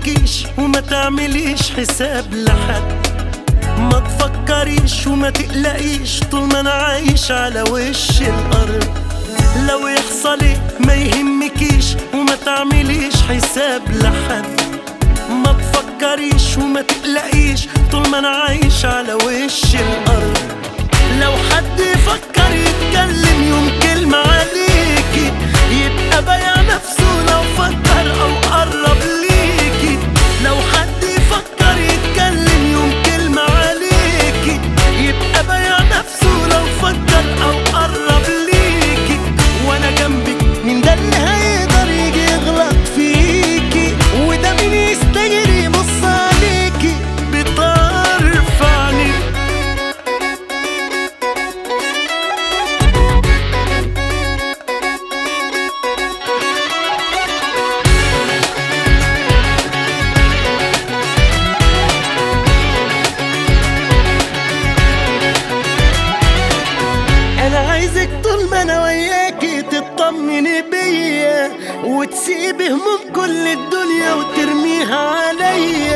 يهمكيش وما تعمليش حساب لحد ما تفكريش وما تقلقيش طول ما انا عايش على وش الارض لو يحصل ايه ما يهمكيش وما تعمليش حساب لحد ما تفكريش وما تقلقيش طول ما انا عايش على وش الارض لو حد يفكر يتكلم يوم كلمة عليكي يبقى بايع نفسه لو فكر او قرب ليكي لو حد يفكر يتكلم يوم كلمة عليكي يبقى بايع نفسه لو فكر او قرب ليكي وانا جنبك مين ده اللي هيقدر يجي يغلط فيكي وده مين يستجري يبص عليكي بطرف عينيك انا عايزك طول ما انا وياكي تطمني بيا وتسيبي هموم كل الدنيا وترميها عليا